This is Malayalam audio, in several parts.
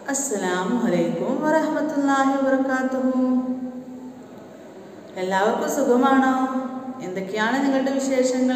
അസ്സലാമു അലൈക്കും വറഹ്മത്തുള്ളാഹി വബറകാതുഹു എല്ലാവർക്കും സുഖമാണോ എന്തൊക്കെയാണ് നിങ്ങളുടെ വിശേഷങ്ങൾ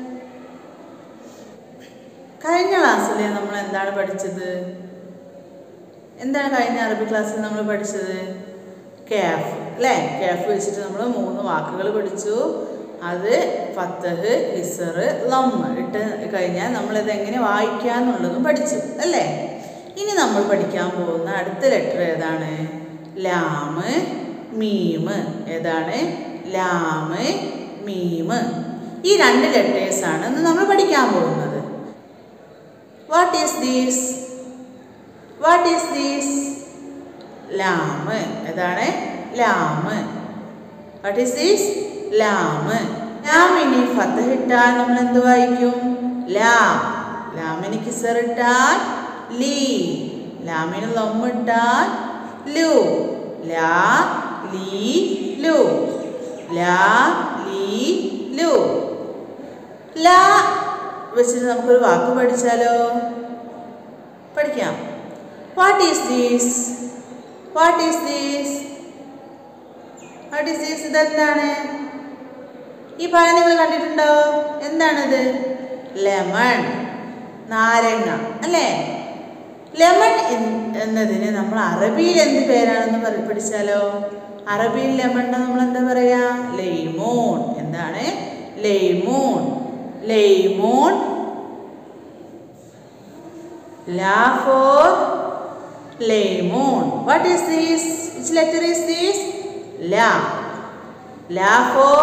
കഴിഞ്ഞ ക്ലാസ്സിൽ നമ്മൾ എന്താണ് പഠിച്ചത് എന്താണ് കഴിഞ്ഞ അറബി ക്ലാസ്സിൽ നമ്മൾ പഠിച്ചത് കാഫ് അല്ലേ കാഫ് വെച്ചിട്ട് നമ്മൾ മൂന്ന് വാക്കുകൾ പഠിച്ചു അത് ഫത്തഹ് ഹിസർ ലം ഇട്ട് കഴിഞ്ഞാൽ നമ്മളിത് എങ്ങനെ വായിക്കാന്നുള്ളതും പഠിച്ചു അല്ലേ ഇനി നമ്മൾ പഠിക്കാൻ പോകുന്ന അടുത്ത ലെറ്റർ ഏതാണ് ലാമ് മീമ് ഏതാണ് ലാമ് മീമ് ഈ രണ്ട് ലെറ്റേഴ്സാണ് ഇന്ന് നമ്മൾ പഠിക്കാൻ പോകുന്നത് what is these what is these ലാമ് ഏതാണ് ലാമ് വാട്ട് ഈസ് ദീസ് ലാമ് ലാമിന് ഫത്തഹ് ഇട്ടാൽ നമ്മൾ എന്ത് വായിക്കും ലാം ലാമിന് കിസർ ഇട്ടാൽ ലീ ലാമിന് ലൊമ്മ ഇട്ടാൽ ലു ലാ ലീ ലു ലാ ലീ ലു ലാ വെച്ചിട്ട് നമുക്കൊരു വാക്ക് പഠിച്ചാലോ പഠിക്കാം what is these what is these what is these ഇതെന്താണ് ഈ പഴം നിങ്ങൾ കണ്ടിട്ടുണ്ടോ എന്താണിത് ലെമൺ നാരങ്ങ അല്ലേ ലെമൺ എന്നതിന് നമ്മൾ അറബിയിൽ എന്ത് പേരാണെന്ന് പറ പഠിച്ചാലോ അറബിയിൽ ലെമണിനെ നമ്മൾ എന്താ പറയാ ലെയ്മോൺ എന്താണ് ലെയ്മോൺ ലെയ്മോൺ ലാ for ലെയ്മോൺ what is these which letter is these L L for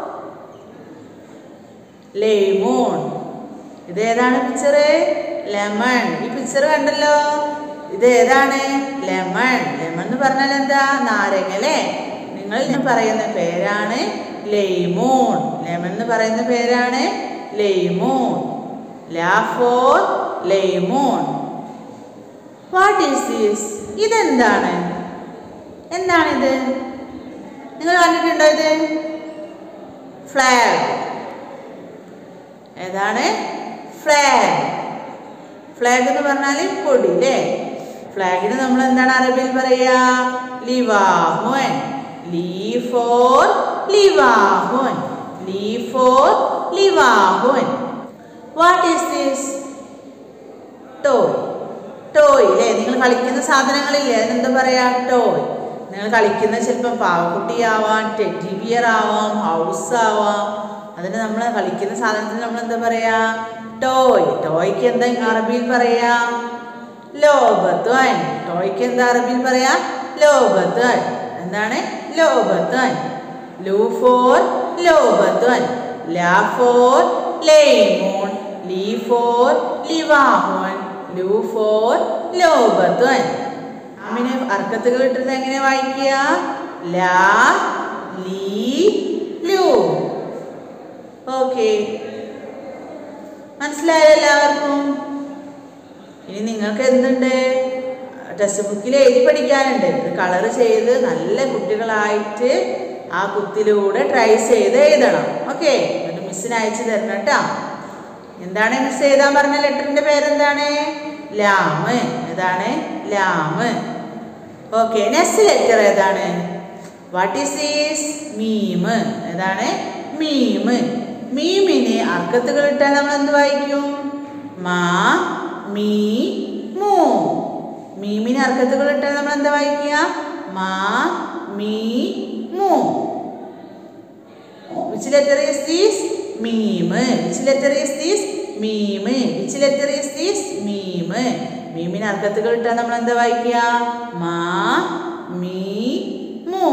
ലെയ്മോൺ ഇത് ഏതാണ് പിക്ചർ ലെമൺ ഈ പിക്ചർ കണ്ടല്ലോ ഇത് ഏതാണ് ലെമൺ ലെമൺ എന്ന് പറഞ്ഞാൽ എന്താ നാരങ്ങ അല്ലേ നിങ്ങൾ ഞാൻ പറയുന്ന പേരാണ് ലെയ്മോൺ ലെമൺ എന്ന് പറയുന്ന പേരാണ് ലെയ്മോൺ ലാ ഫോർ ലെയ്മോൺ വാട്ട് ഈസ് ദീസ് ഇതെന്താണ് എന്താണിത് നിങ്ങൾ കണ്ടിട്ടുണ്ടോ ഇത് ഫ്ലാഗ് ഏതാണ് ഫ്ലാഗ് ഫ്ലാഗ് എന്ന് പറഞ്ഞാൽ കൊടി അല്ലേ ഫ്ലാഗിന് നമ്മൾ എന്താണ് അറബിയിൽ പറയുക ലിവാഹുൻ ലീ ഫോർ ലിവാഹുൻ ലീ ഫോർ ലിവാഹുൻ what is this toy toy അല്ലേ നിങ്ങൾ കളിക്കുന്ന സാധനങ്ങളില്ലേ അതിനെന്താ പറയാ ടോയ് നിങ്ങൾ കളിക്കുന്ന ചിലപ്പം പാവക്കുട്ടിയാവാം ടെഡി ബിയർ ആവാം ഹൗസ് ആവാം അതിന് നമ്മൾ കളിക്കുന്ന സാധനത്തിന് നമ്മൾ എന്താ പറയാ ടോയ് ടോയ്ക്ക് എന്താ അറബിയിൽ പറയാ ലോബത്വൻ ടോയ്ക്ക് എന്താ അറബിയിൽ പറയാ ലോബത്വൻ എന്താണ് ലോബത്വൻ ലൂ ഫോർ ലോബത്വൻ ലാ ഫോർ ലേമോൺ ലീ ഫോർ ലിവാഹോൻ ലൂ ഫോർ ലോബത്വൻ അമ്മിന് അർക്കത്തുകൾ ഇട്ടുന്നത് എങ്ങനെ വായിക്കുക ലാ ലീ ലൂ ഓക്കെ മനസ്സിലായോ എല്ലാവർക്കും ഇനി നിങ്ങൾക്ക് എന്തുണ്ട് ടെക്സ്റ്റ് ബുക്കിൽ എഴുതി പഠിക്കാനുണ്ട് ഇത് കളർ ചെയ്ത് നല്ല കുട്ടികളായിട്ട് ആ കുത്തിലൂടെ ട്രൈ ചെയ്ത് എഴുതണം ഓക്കെ എന്നിട്ട് മിസ്സിന് അയച്ചു തരണം കേട്ടോ എന്താണ് മിസ് എഴുതാൻ പറഞ്ഞ ലെറ്ററിന്റെ പേരെന്താണ് ലാമ് ഏതാണ് ലാമ് ഓക്കെ നെക്സ്റ്റ് ലെറ്റർ ഏതാണ് വാട്ട് ഈസ് ഈസ് മീമ് ഏതാണ് മീമ് മീമിന് അർക്കത്തുകൾ ഇട്ടാൽ നമ്മൾ എന്ത് വായിക്കും മാ മീ മൂ മീമിന് അർക്കത്തുകൾ ഇട്ടാൽ നമ്മൾ എന്താ വായിക്കുക മാ മീ മൂ വിച്ച് ലെറ്റർ ഈസ് ദീസ് മീമ് വിച്ച് ലെറ്റർ ഈസ് ദീസ് മീമ് വിച്ച് ലെറ്റർ ഈസ് ദീസ് മീമ് മീമിന് അർക്കത്തുകൾ ഇട്ടാൽ നമ്മൾ എന്താ വായിക്കുക മാ മീ മൂ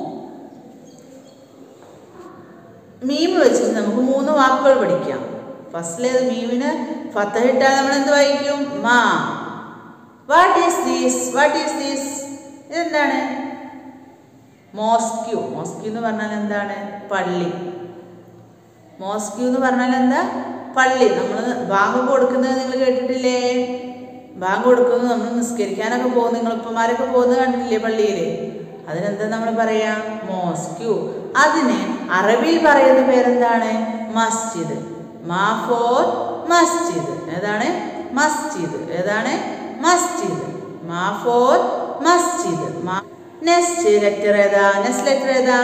മീമ് വെച്ചിട്ട് നമുക്ക് മൂന്ന് വാക്കുകൾ പഠിക്കാം ഫസ്റ്റിലേത് മീമിന് ഫത്തഹ് ഇട്ടാൽ നമ്മൾ എന്ത് വായിക്കും മാ what is these what is these ഇതെന്താണ് മോസ്ക്യൂ മോസ്ക്യൂ എന്ന് പറഞ്ഞാൽ എന്താണ് പള്ളി മോസ്ക്യൂ എന്ന് പറഞ്ഞാൽ എന്താ പള്ളി നമ്മൾ ബാങ്ക് കൊടുക്കുന്നത് നിങ്ങൾ കേട്ടിട്ടില്ലേ ബാങ്ക് കൊടുക്കുന്നത് നമ്മൾ നിസ്കരിക്കാനൊക്കെ പോകും നിങ്ങളിപ്പന്മാരൊക്കെ പോകുന്നത് കണ്ടിട്ടില്ലേ പള്ളിയിൽ അതിനെന്താ നമ്മൾ പറയാ മോസ്ക്യൂ അതിന് അറബിയിൽ പറയുന്ന പേരെന്താണ് മസ്ജിദ് മാ ഫോർ മസ്ജിദ് ഏതാണ് മസ്ജിദ് ഏതാണ് മസ്ജിദ് മാ ഫോർ മസ്ജിദ് മാ നെക്സ്റ്റ് ലെറ്റർ ഏതാ നെക്സ്റ്റ് ലെറ്റർ ഏതാ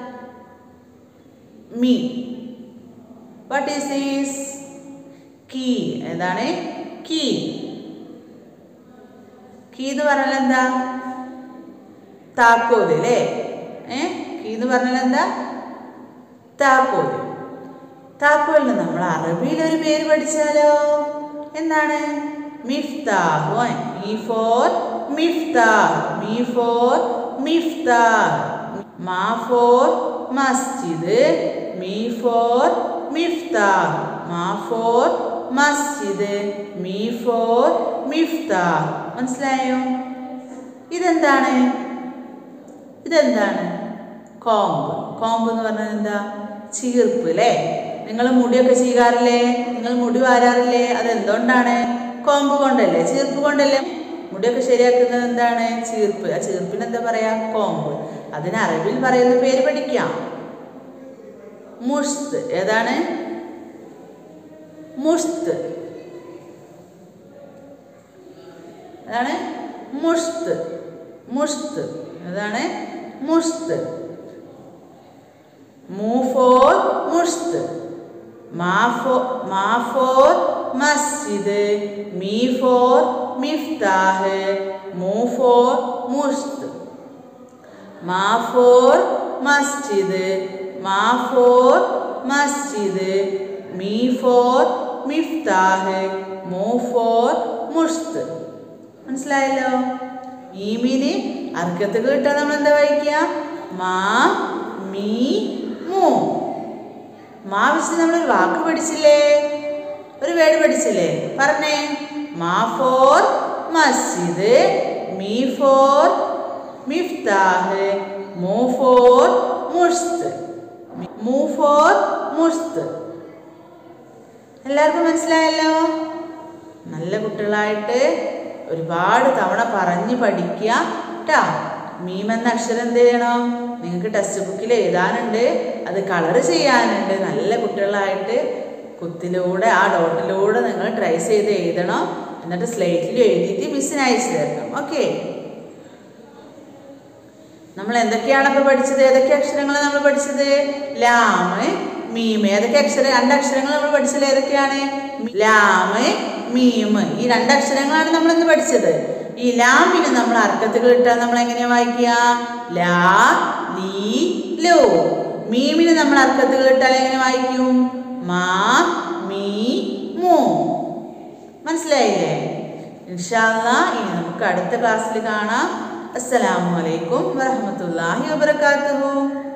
മീ വാട്ട് ഈസ് ഈസ് കീ ഏതാണ് കീ കീ എന്ന് പറഞ്ഞാൽ എന്താ താക്കോല് അല്ലേ ഏ കീ എന്ന് പറഞ്ഞാൽ എന്താ താക്കോല് താക്കോലിന് നമ്മൾ അറബിയിൽ ഒരു പേര് പഠിച്ചാലോ എന്താണ് മിഫ്താഹ് മീ ഫോർ മിഫ്താഹ് മീ ഫോർ മിഫ്താഹ് മാ ഫോർ മസ്ജിദ് മീ ഫോർ മിഫ്താഹ് മാ ഫോർ മസ്ജിദ് മീ ഫോർ മിഫ്താഹ് മനസ്സിലായോ ഇതെന്താണ് ഇതെന്താണ് കോമ്പ് കോമ്പ് എന്ന് പറഞ്ഞാൽ എന്താ ചീർപ്പ് അല്ലേ നിങ്ങൾ മുടിയൊക്കെ ചെയ്യാറില്ലേ നിങ്ങൾ മുടി വാരാറില്ലേ അത് എന്തുകൊണ്ടാണ് കോമ്പ് കൊണ്ടല്ലേ ചീർപ്പ് കൊണ്ടല്ലേ മുടിയൊക്കെ ശരിയാക്കുന്നത് എന്താണ് ചീർപ്പ് ആ ചീർപ്പിന് എന്താ പറയാ കോമ്പ് അതിന് അറബിൽ പറയുന്ന പേര് പഠിക്കാം മുഷ്ത് ഏതാണ് മുഷ്ത് അതാണ് മുഷ്ത് മുഷ്ത് അതാണ് മുഷ്ത് മൂ ഫോർ മുഷ്ത് മാ ഫോ മാ ഫോർ മസ്ജിദ് മീ ഫോർ മിഫ്താഹ് മൂ ഫോർ മുഷ്ത് മാ ഫോർ മസ്ജിദ് മാ ഫോർ മസ്ജിദ് മീ ഫോർ മിഫ്താഹ് മൂ ഫോർ മുഷ്ത് മനസ്സിലായല്ലോ ഈമിന് അർക്കത്തുകൾ കിട്ടാൻ നമ്മൾ എന്താ വായിക്കുക മാ മീ മൂ മാ വെച്ച് നമ്മൾ ഒരു വാക്ക് പഠിച്ചില്ലേ ഒരു വേർഡ് പഠിച്ചില്ലേ പറഞ്ഞേ മാ ഫോർ മസ്ജിദ് മീ ഫോർ മിഫ്താഹ് മൂ ഫോർ മുഷ്ത് മൂ ഫോർ മുഷ്ത് എല്ലാവർക്കും മനസ്സിലായല്ലോ നല്ല കുട്ടികളായിട്ട് ഒരുപാട് തവണ പറഞ്ഞ് പഠിക്കുക കേട്ടാ മീം എന്ന അക്ഷരം എന്ത് ചെയ്യണം നിങ്ങൾക്ക് ടെക്സ്റ്റ് ബുക്കിൽ എഴുതാനുണ്ട് അത് കളർ ചെയ്യാനുണ്ട് നല്ല കുട്ടികളായിട്ട് കുത്തിലൂടെ ആ ഡോട്ടിലൂടെ നിങ്ങൾ ട്രൈ ചെയ്ത് എഴുതണം എന്നിട്ട് സ്ലേറ്റിൽ എഴുതിയിട്ട് മിസ്സിന് അയച്ചു തരണം ഓക്കെ നമ്മൾ എന്തൊക്കെയാണ് ഇപ്പോൾ പഠിച്ചത് ഏതൊക്കെ അക്ഷരങ്ങൾ നമ്മൾ പഠിച്ചത് ലാമ് മീം ഏതൊക്കെ അക്ഷരം രണ്ട് അക്ഷരങ്ങൾ നമ്മൾ പഠിച്ചത് ഏതൊക്കെയാണ് ലാമ് മീം ഈ രണ്ട് അക്ഷരങ്ങളാണ് നമ്മൾ ഇന്ന് പഠിച്ചത് ഈ ലാമിന് നമ്മൾ അർത്ഥത്തുകൾ ഇട്ടാൽ നമ്മൾ എങ്ങനെയാ വായിക്കുക ലാ ലീ ലോ മീമിന് നമ്മൾ അർത്ഥത്തുകൾ ഇട്ടാൽ എങ്ങനെ വായിക്കും മാ മീ മൂ മനസ്സിലായില്ലേ ഇൻഷാല്ല ഇനി നമുക്ക് അടുത്ത ക്ലാസ്സിൽ കാണാം അസ്സലാമു അലൈക്കും വറഹമത്തല്ലാഹി വബർക്കാത്തുഹു